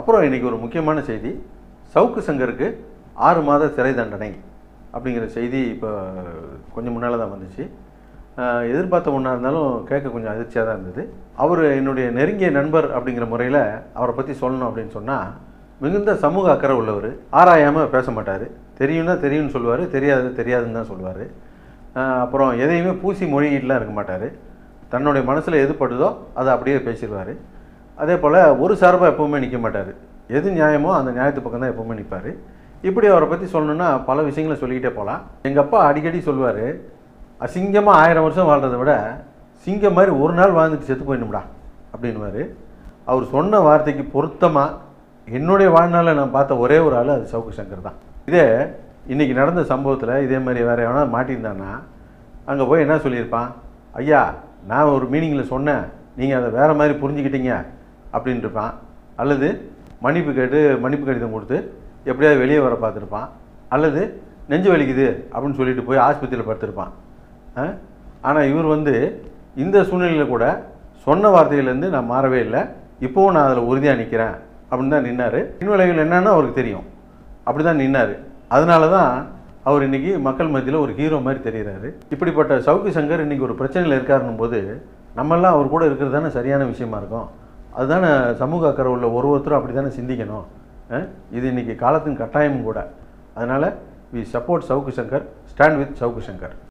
அப்புறம் இன்னைக்கு ஒரு முக்கியமான செய்தி சவுக்கு சங்கருக்கு ஆறு மாத சிறை தண்டனை அப்படிங்கிற செய்தி இப்போ கொஞ்சம் முன்னால் தான் வந்துச்சு ஆஹ் எதிர்பார்த்த ஒன்றா இருந்தாலும் கேட்க கொஞ்சம் அதிர்ச்சியாக தான் இருந்தது அவர் என்னுடைய நெருங்கிய நண்பர் அப்படிங்கிற முறையில் அவரை பற்றி சொல்லணும் அப்படின்னு சொன்னால் மிகுந்த சமூக அக்கறை உள்ளவர் ஆராயாமல் பேச மாட்டார் தெரியும்னா தெரியும்னு சொல்லுவார் தெரியாது தெரியாதுன்னு தான் சொல்லுவார் அப்புறம் எதையுமே பூசி மொழிகிட்டுலாம் இருக்க மாட்டார் தன்னுடைய மனசில் எது படுதோ அதை அப்படியே பேசிடுவார் அதே போல் ஒரு சார்பாக எப்போவுமே நிற்க மாட்டார் எது நியாயமோ அந்த நியாயத்து பக்கம் தான் எப்போவுமே நிற்பார் இப்படி அவரை பற்றி சொல்லணுன்னா பல விஷயங்களை சொல்லிக்கிட்டே போகலாம் எங்கள் அப்பா அடிக்கடி சொல்லுவார் அசிங்கமாக ஆயிரம் வருஷம் வாழ்கிறத விட சிங்கம் மாதிரி ஒரு நாள் வாழ்ந்துட்டு செத்து போயிடணும்டா அப்படின்னுவார் அவர் சொன்ன வார்த்தைக்கு பொருத்தமாக என்னுடைய வாழ்நாளில் நான் பார்த்த ஒரே ஒரு ஆள் அது சவுக்கு சங்கர் தான் இதே இன்றைக்கி நடந்த சம்பவத்தில் இதே மாதிரி வேறு எவனா மாட்டியிருந்தான்னா அங்கே போய் என்ன சொல்லியிருப்பான் ஐயா நான் ஒரு மீனிங்கில் சொன்னேன் நீங்கள் அதை வேறு மாதிரி புரிஞ்சுக்கிட்டீங்க அப்படின்னு இருப்பான் அல்லது மன்னிப்பு கேட்டு மன்னிப்பு கடிதம் கொடுத்து எப்படியாவது வெளியே வர பார்த்துருப்பான் அல்லது நெஞ்சு வலிக்குது அப்படின்னு சொல்லிட்டு போய் ஆஸ்பத்திரியில் படுத்திருப்பான் ஆனால் இவர் வந்து இந்த சூழ்நிலையில் கூட சொன்ன வார்த்தையிலேருந்து நான் மாறவே இல்லை இப்போவும் நான் அதில் உறுதியாக நிற்கிறேன் அப்படின்னு தான் நின்னார் பின்விளைவுகள் என்னன்னு அவருக்கு தெரியும் அப்படி தான் நின்னார் அதனால தான் அவர் இன்னைக்கு மக்கள் மத்தியில் ஒரு ஹீரோ மாதிரி தெரிகிறாரு இப்படிப்பட்ட சவுக்கு சங்கர் இன்னைக்கு ஒரு பிரச்சனையில் இருக்காருன்னும் போது நம்மெல்லாம் அவர் கூட இருக்கிறது தானே சரியான விஷயமா இருக்கும் அதுதானே சமூக அக்கறை உள்ள ஒரு ஒருத்தரும் அப்படி தானே சிந்திக்கணும் அஹ்? இது இன்னைக்கு காலத்தின் கட்டாயமும் கூட அதனால் we support Savukku Shankar stand with Savukku Shankar